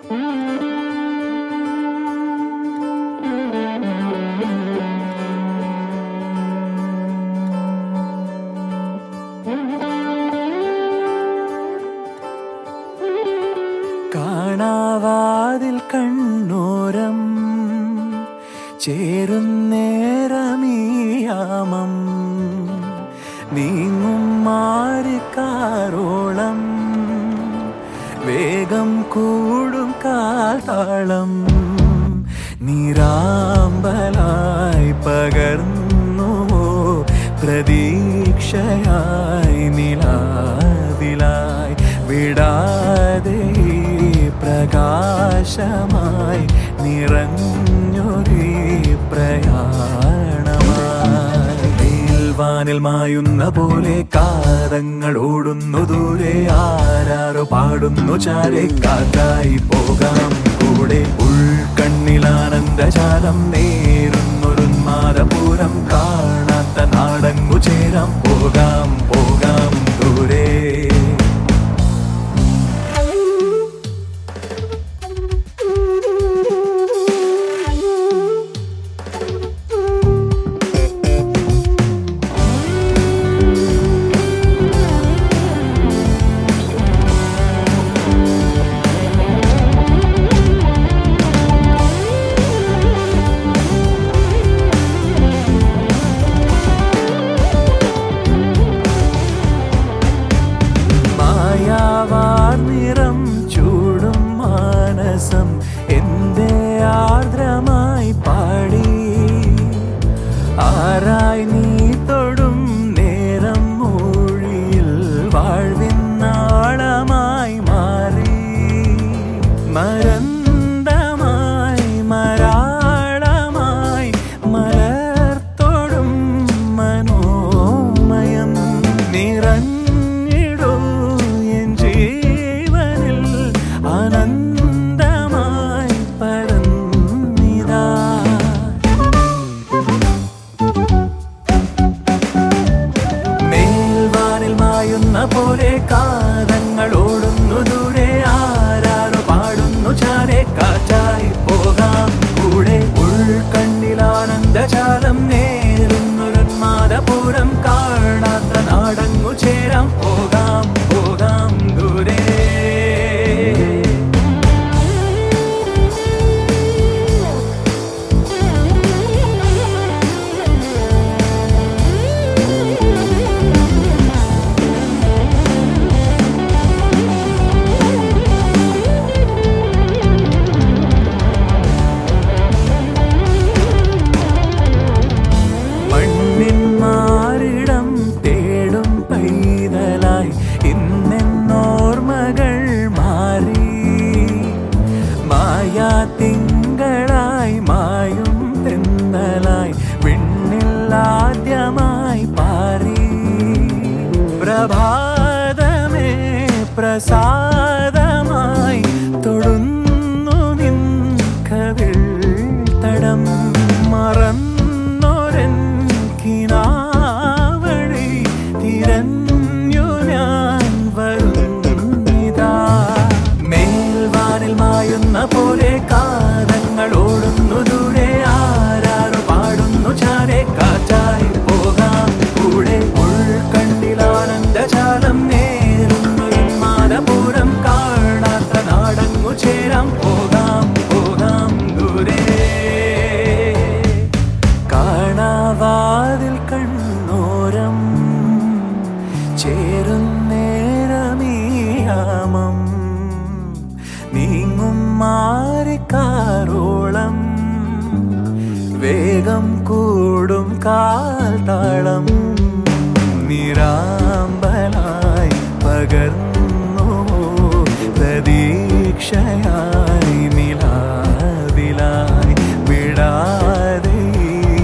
കാണാവാതിൽ കണ്ണോരം ചേരുന്നേരമീയാമം നീങ്ങും മാറിക്കാരോളം വേഗം കൂടും കാൽത്താളം നീരാമ്പലായി പകർന്നുവോ പ്രതീക്ഷയായി നിലാവിലായി വിടാതെ ഈ പ്രകാശമായി നിറഞ്ഞൊരു പ്രയാണമായി വാനിൽ മായുന്ന പോലെ കാതങ്ങൾ ഓടുന്നു ദൂരെ ആരാരോ പാടുന്നു ചാരെ കാറ്റായി പോകാം കൂടെ ഉൾക്കണ്ണിലാനന്ദജാലം നേരുന്നൊരുന്മാദപൂരം കാണാത്ത നാടങ്ങു ചേരാം പോകാം പോകാം ദൂരെ മായാവാർ നിറം ചൂടും മാനസം എന്റെ ആർദ്രമായി പാടി ആരായി നീ തൊടും നേരം മൊഴിയിൽ വാഴ്വിന്നാളമായി മാറി മരന്തമായി മരാളമായി മലർത്തോടും മനോമയം നിറഞ്ഞിടൂ എൻ ജീവനിൽ ആനന്ദമായി പരന്നിതാ മേൽവാനിൽ മായുന്ന പോലെ കാതങ്ങൾ ഓടുന്നു ദൂരെ ആരാരോ പാടുന്നു ചാരെ കാറ്റായി പോകാം കൂടെ ഉൾക്കണ്ണിലാനന്ദജാലം നേരുന്നൊരുന്മാദപൂരം കാണാത്ത നാടങ്ങു ചേരാം പോകാം പോകാം ദൂരെ മണ്ണിൻ മാറിടം തേടും പൈതലായി ഇന്നെന്നോർമകൾ മാറി മായാ തിങ്കളായി മായും തെന്നലായി വിണ്ണില്ലാദ്യമായി പാറി പ്രഭാതമേ പ്രസാദമായി തൊടുന്നു നിൻ കവിൾ തടം മറന്നൊരൻ കിനാവഴി തിരഞ്ഞു ഞാൻ വരുന്നിതാ മേൽവാനിൽ മായുന്ന പോലെ കാതങ്ങൾ ഓടുന്നു ദൂരെ ആരാരോ പാടുന്നു ചാരെ കാറ്റായി പോകാം കൂടെ ഉൾക്കണ്ണിലാനന്ദജാലം നേരുന്നൊരു മാലപൂരം കാണാത്ത നാടങ്ങു ചേരാം പോകാം പോകാം ദൂരെ കാണാവാതിൽ കണ്ണോരം ചേരുന്നേരമീയാമം നീങ്ങും മാറിക്കാരോളം വേഗം കൂടും കാൽത്താളം നിരാമ്പലായി പകർന്നു പ്രതീക്ഷയായി നിലാവിലായി വിടാതെ ഈ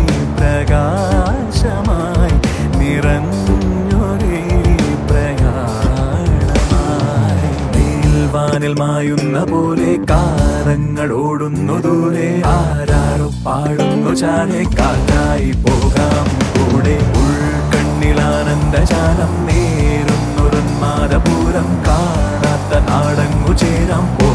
പ്രകാശമായി നിറഞ്ഞൊരേ പ്രയാണമായി നീൽവാനിൽ മായുന്ന പോലെ കാരങ്ങൾ ഓടുന്നു ദൂരെ ആരാരോ പാടുന്നു ചാരെ കാറ്റായി പോകാം കൂടെ ഉൾക്കണ്ണിലാനന്ദജാലം നേരുന്നൊരുന്മാദപൂരം കാണാത്ത നാടങ്ങു ചേരാം